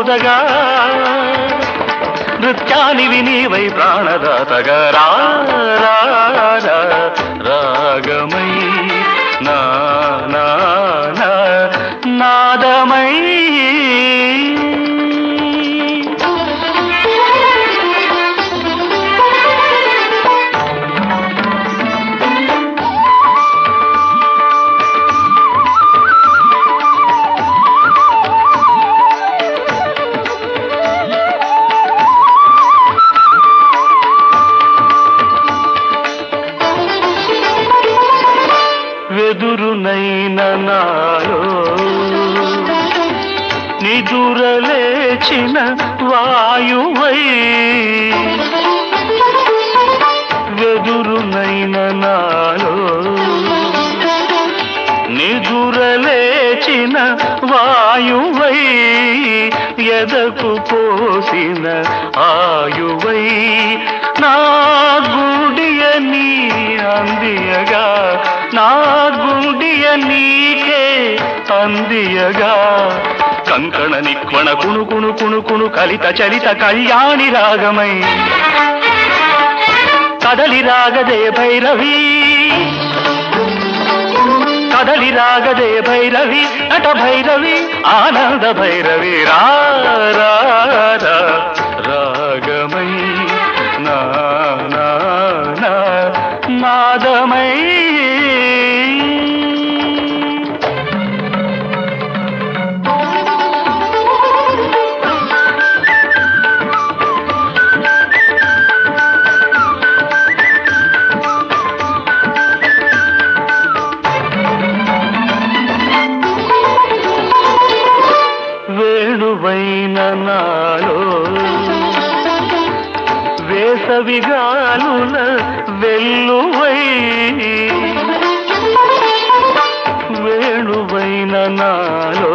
ఊదగా నృత్యానివి నీవై ప్రాణదాతగా రా రా, రా, రాగమై నా నా నా నాదమై వెదురునైన నాలో నిదురలేచిన వాయువై వెదురునైన నాలో నిదురలేచిన వాయువై ఎదకు పోసిన ఆయువై నా గుడియ నీ అందియగా నా గుడియ నీకే అందియగా కంకణ నిక్వణ కుణు కుణు కుణు కుణు కలిత చలిత కళ్యాణి రాగమై కదలి రాగదే భైరవి కదలి రాగదే భైరవి నట భైరవి ఆనంద భైరవి రా రా, రా, రాగమై నా నా నా నాదమై వేణువైన నాలో వేసవిగాలుల వెల్లువై వేణువైన నాలో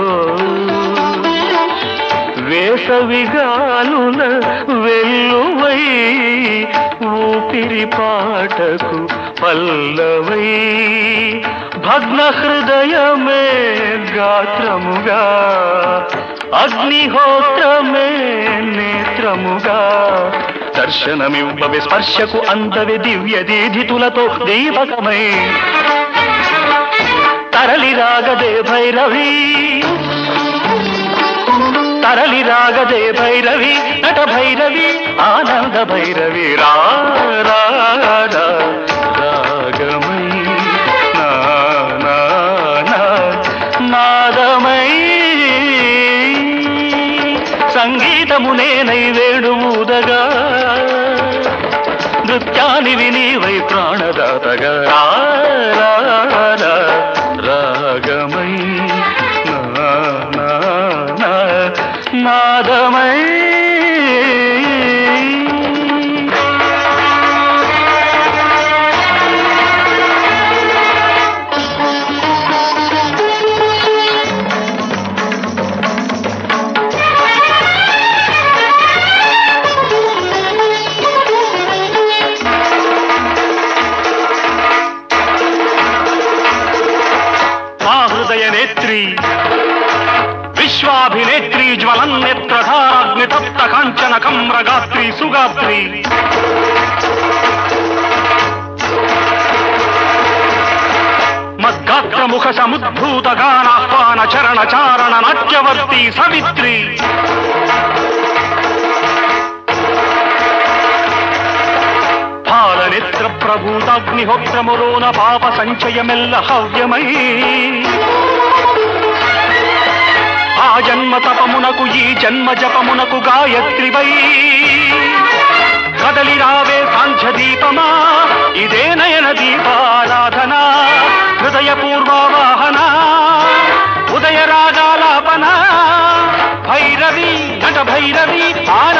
వేసవిగాలుల వెల్లువై ఊపిరి పాటకు పల్లవై భగ్న హృదయమే గాత్రముగా అగ్నిహోత్రమే నేత్రముగా దర్శనమివ్వవి స్పర్శకు అందవి దివ్య దీధితులతో దీపకమై తరలి రాగదే భైరవి తరలి రాగదే భైరవి నట భైరవి ఆనంద భైరవి రా రా, రా, రాగమై నా నా నా నాదమై సంగీతమునేనై వేణువుదగా నృత్యానివి నీవై ప్రాణదాతగా రా, రా, రా, రాగమై నా నా నా నాదమై మా హృదయ నేత్రి విశ్వాభినేత్రి జ్వలన్నేత్రధారాగ్ని తప్త కాంచన కమ్రగాత్రి సుగాత్రి మద్గాత్ర ముఖ సముద్భూత గానాహ్వాన చరణ చారణ నాట్యవర్తి సవిత్రి పాలనేత్ర ప్రభూతాగ్నిహోత్రములోన పాప సంచయమెల్ల హవ్యమై ఆ జన్మ తపమునకు ఈ జన్మ జపమునకు గాయత్రివై కదలి రావే సాంధ్య దీపమా ఇదే నయన దీపారాధన హృదయ పూర్వావాహన ఉదయ రాగాలాపన భైరవి నట భైరవి ఆనంద